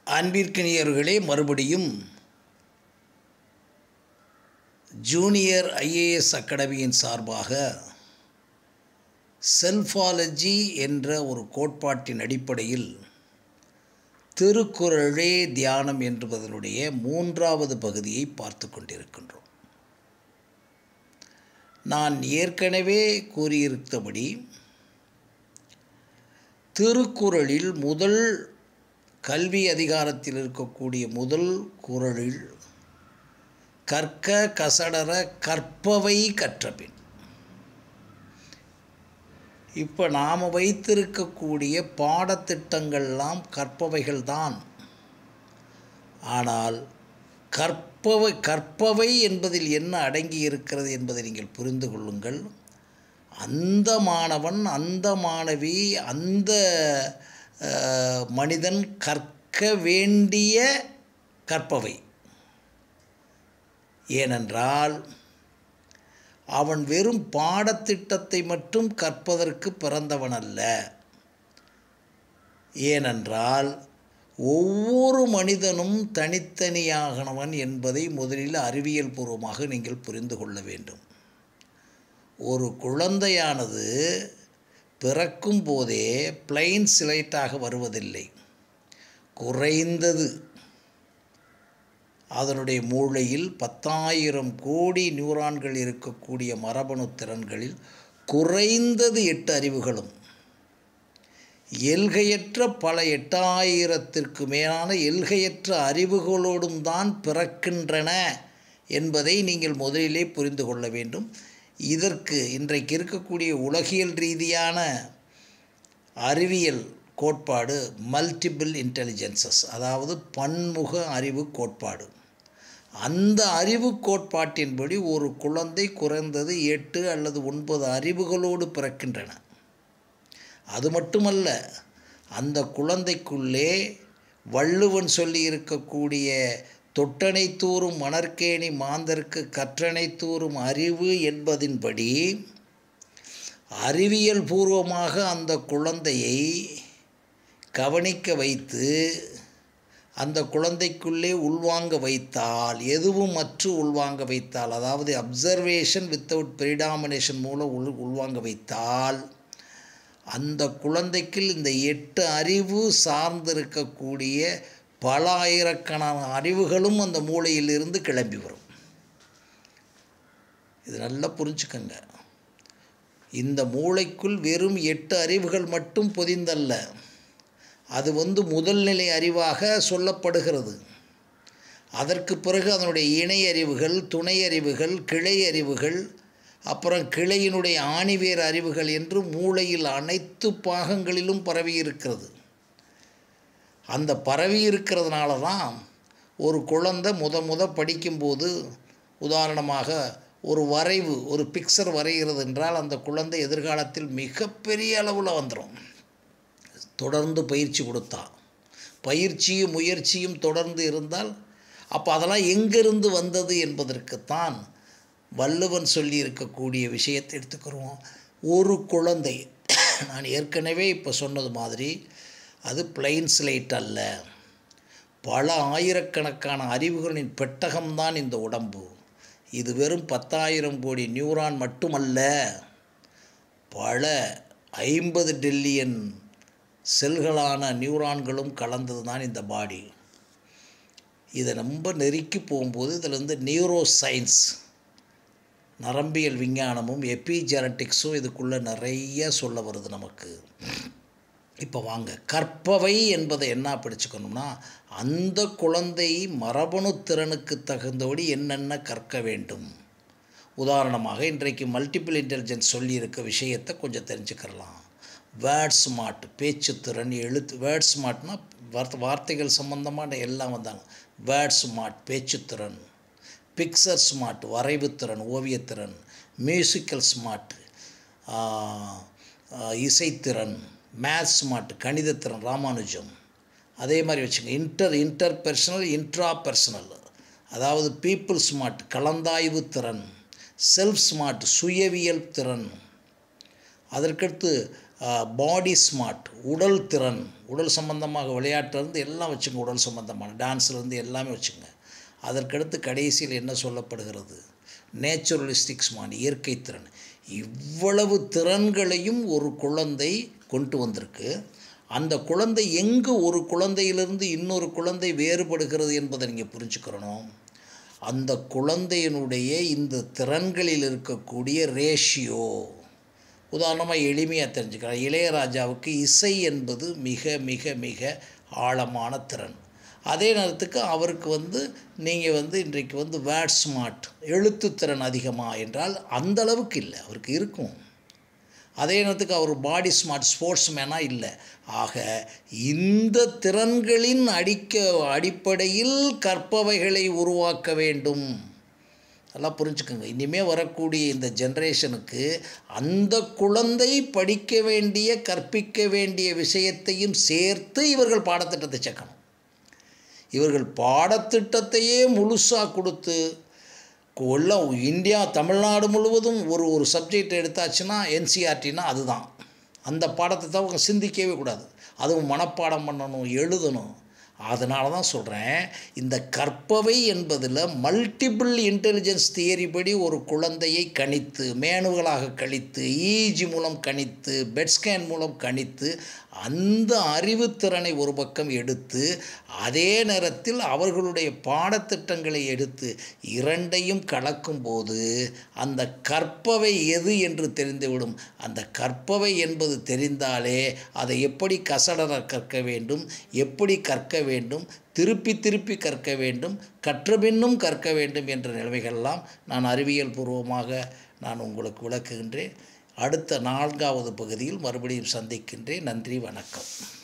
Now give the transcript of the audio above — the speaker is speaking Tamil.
அன்பிற்கினியர்களே மறுபடியும் ஜூனியர் ஐஏஎஸ் அகாடமியின் சார்பாக செல்ஃபாலஜி என்ற ஒரு கோட்பாட்டின் அடிப்படையில் திருக்குறளே தியானம் என்பதனுடைய மூன்றாவது பகுதியை பார்த்து கொண்டிருக்கின்றோம் நான் ஏற்கனவே கூறியிருந்தபடி திருக்குறளில் முதல் கல்வி அதிகாரத்தில் இருக்கக்கூடிய முதல் குறளில் கற்க கசடர கற்பவை கற்றபின் இப்போ நாம் வைத்திருக்கக்கூடிய பாடத்திட்டங்கள்லாம் கற்பவைகள் தான் ஆனால் கற்பவை கற்பவை என்பதில் என்ன அடங்கி இருக்கிறது என்பதை நீங்கள் புரிந்து கொள்ளுங்கள் அந்த மாணவன் அந்த மாணவி அந்த மனிதன் கற்க வேண்டிய கற்பவை ஏனென்றால் அவன் வெறும் பாடத்திட்டத்தை மட்டும் கற்பதற்கு பிறந்தவன் அல்ல ஏனென்றால் ஒவ்வொரு மனிதனும் தனித்தனியாகனவன் என்பதை முதலில் அறிவியல் பூர்வமாக நீங்கள் புரிந்து கொள்ள வேண்டும் ஒரு குழந்தையானது பிறக்கும் போதே பிளைன் சிலைட்டாக வருவதில்லை குறைந்தது அதனுடைய மூளையில் பத்தாயிரம் கோடி நியூரான்கள் இருக்கக்கூடிய மரபணு திறன்களில் குறைந்தது எட்டு அறிவுகளும் எல்கையற்ற பல எட்டாயிரத்திற்கு மேலான எல்கையற்ற அறிவுகளோடும் தான் பிறக்கின்றன என்பதை நீங்கள் முதலிலே புரிந்து கொள்ள வேண்டும் இதற்கு இன்றைக்கு இருக்கக்கூடிய உலகியல் ரீதியான அறிவியல் கோட்பாடு மல்டிபிள் இன்டெலிஜென்சஸ் அதாவது பன்முக அறிவு கோட்பாடு அந்த அறிவு கோட்பாட்டின்படி ஒரு குழந்தை குறைந்தது எட்டு அல்லது ஒன்பது அறிவுகளோடு பிறக்கின்றன அது மட்டுமல்ல அந்த குழந்தைக்குள்ளே வள்ளுவன் சொல்லி இருக்கக்கூடிய தொட்டனை தூறும் மணற்கேணி மாந்தருக்கு கற்றனை தூறும் அறிவு என்பதின்படி அறிவியல் பூர்வமாக அந்த குழந்தையை கவனிக்க வைத்து அந்த குழந்தைக்குள்ளே உள்வாங்க வைத்தால் எதுவும் மற்ற உள்வாங்க வைத்தால் அதாவது அப்சர்வேஷன் வித்தவுட் பெரிடாமினேஷன் மூலம் உள் உள்வாங்க வைத்தால் அந்த குழந்தைக்கு இந்த எட்டு அறிவு சார்ந்திருக்கக்கூடிய பல ஆயிரக்கணக்கான அறிவுகளும் அந்த மூளையிலிருந்து கிளம்பி வரும் இது நல்லா புரிஞ்சுக்கங்க இந்த மூளைக்குள் வெறும் எட்டு அறிவுகள் மட்டும் பொதிந்தல்ல அது வந்து முதல் நிலை அறிவாக சொல்லப்படுகிறது அதற்கு பிறகு அதனுடைய இணை அறிவுகள் துணை அறிவுகள் கிளை அறிவுகள் அப்புறம் கிளையினுடைய ஆணிவேர் அறிவுகள் என்று மூளையில் அனைத்து பாகங்களிலும் பரவி இருக்கிறது அந்த பரவி இருக்கிறதுனால தான் ஒரு குழந்தை முத முத படிக்கும்போது உதாரணமாக ஒரு வரைவு ஒரு பிக்சர் வரைகிறது என்றால் அந்த குழந்தை எதிர்காலத்தில் மிகப்பெரிய அளவில் வந்துடும் தொடர்ந்து பயிற்சி கொடுத்தா பயிற்சியும் முயற்சியும் தொடர்ந்து இருந்தால் அப்போ அதெல்லாம் எங்கிருந்து வந்தது என்பதற்குத்தான் வள்ளுவன் சொல்லி இருக்கக்கூடிய விஷயத்தை எடுத்துக்கிறோம் ஒரு குழந்தை நான் ஏற்கனவே இப்போ சொன்னது மாதிரி அது பிளைன் ஸ்லேட் அல்ல பல ஆயிரக்கணக்கான அறிவுகளின் பெட்டகம்தான் இந்த உடம்பு இது வெறும் பத்தாயிரம் கோடி நியூரான் மட்டுமல்ல பல ஐம்பது டெல்லியன் செல்களான நியூரான்களும் கலந்தது தான் இந்த பாடி இதை ரொம்ப நெருக்கி போகும்போது இதில் வந்து நியூரோ சயின்ஸ் நரம்பியல் விஞ்ஞானமும் எபிஜெனட்டிக்ஸும் இதுக்குள்ளே நிறைய சொல்ல வருது நமக்கு இப்போ வாங்க கற்பவை என்பதை என்ன படிச்சுக்கணும்னா அந்த குழந்தை மரபணு திறனுக்கு தகுந்தபடி என்னென்ன கற்க வேண்டும் உதாரணமாக இன்றைக்கு மல்டிபிள் இன்டெலிஜென்ஸ் சொல்லியிருக்க விஷயத்தை கொஞ்சம் தெரிஞ்சுக்கிறலாம் வேர்ட் ஸ்மார்ட் பேச்சுத்திறன் எழுத்து வேர்ட் ஸ்மார்ட்னா வார்த்தை வார்த்தைகள் சம்பந்தமான எல்லாம் வந்தாங்க வேர்ட் ஸ்மார்ட் பேச்சுத்திறன் பிக்சர் ஸ்மார்ட் வரைவுத்திறன் ஓவியத்திறன் மியூசிக்கல் ஸ்மார்ட் இசைத்திறன் மேத்ஸ் ஸ்மார்ட் கணிதத்திறன் ராமானுஜம் அதே மாதிரி வச்சுங்க inter interpersonal intrapersonal அதாவது பீப்புள் ஸ்மார்ட் கலந்தாய்வு திறன் செல்ஃப் ஸ்மார்ட் சுயவியல் திறன் அதற்கடுத்து பாடி ஸ்மார்ட் உடல் திறன் உடல் சம்பந்தமாக விளையாட்டுலேருந்து எல்லாம் வச்சுங்க உடல் சம்பந்தமான டான்ஸ்லேருந்து எல்லாமே வச்சுங்க அதற்கடுத்து கடைசியில் என்ன சொல்லப்படுகிறது நேச்சுரலிஸ்டிக் ஸ்மார்ட் இயற்கை திறன் இவ்வளவு திறன்களையும் ஒரு குழந்தை கொண்டு வந்திருக்கு அந்த குழந்தை எங்கு ஒரு குழந்தையிலிருந்து இன்னொரு குழந்தை வேறுபடுகிறது என்பதை நீங்கள் புரிஞ்சுக்கிறணும் அந்த குழந்தையினுடைய இந்த திறன்களில் இருக்கக்கூடிய ரேஷியோ உதாரணமாக எளிமையாக தெரிஞ்சுக்கலாம் இளையராஜாவுக்கு இசை என்பது மிக மிக மிக ஆழமான திறன் அதே நேரத்துக்கு அவருக்கு வந்து நீங்கள் வந்து இன்றைக்கு வந்து வேர்ட் ஸ்மார்ட் எழுத்துத்திறன் அதிகமாக என்றால் அந்த அளவுக்கு இல்லை அவருக்கு இருக்கும் அதே நேரத்துக்கு அவர் பாடி ஸ்மார்ட் ஸ்போர்ட்ஸ் மேனாக இல்லை ஆக இந்த திறன்களின் அடிக்க அடிப்படையில் கற்பவைகளை உருவாக்க வேண்டும் நல்லா புரிஞ்சுக்கோங்க இனிமேல் வரக்கூடிய இந்த ஜென்ரேஷனுக்கு அந்த குழந்தை படிக்க வேண்டிய கற்பிக்க வேண்டிய விஷயத்தையும் சேர்த்து இவர்கள் பாடத்திட்டத்தை சேர்க்கணும் இவர்கள் பாடத்திட்டத்தையே முழுசாக கொடுத்து எல்லாம் இந்தியா தமிழ்நாடு முழுவதும் ஒரு ஒரு சப்ஜெக்ட் எடுத்தாச்சுன்னா என்சிஆர்டினா அதுதான் அந்த பாடத்தை தான் அவங்க சிந்திக்கவே கூடாது அதுவும் மனப்பாடம் பண்ணணும் எழுதணும் அதனால தான் சொல்கிறேன் இந்த கற்பவை என்பதில் மல்டிபிள் இன்டெலிஜென்ஸ் தியரி படி ஒரு குழந்தையை கணித்து மேனுவலாக கணித்து இஜி மூலம் கணித்து பெட் ஸ்கேன் மூலம் கணித்து அந்த அறிவுத்திறனை ஒரு பக்கம் எடுத்து அதே நேரத்தில் அவர்களுடைய பாடத்திட்டங்களை எடுத்து இரண்டையும் கலக்கும்போது அந்த கற்பவை எது என்று தெரிந்துவிடும் அந்த கற்பவை என்பது தெரிந்தாலே அதை எப்படி கசடர கற்க வேண்டும் எப்படி கற்க வேண்டும் திருப்பி திருப்பி கற்க வேண்டும் கற்றபின்னும் கற்க வேண்டும் என்ற நிலைமைகள்லாம் நான் அறிவியல் பூர்வமாக நான் உங்களுக்கு விளக்குகின்றேன் அடுத்த நான்காவது பகுதியில் மறுபடியும் சந்திக்கின்றேன் நன்றி வணக்கம்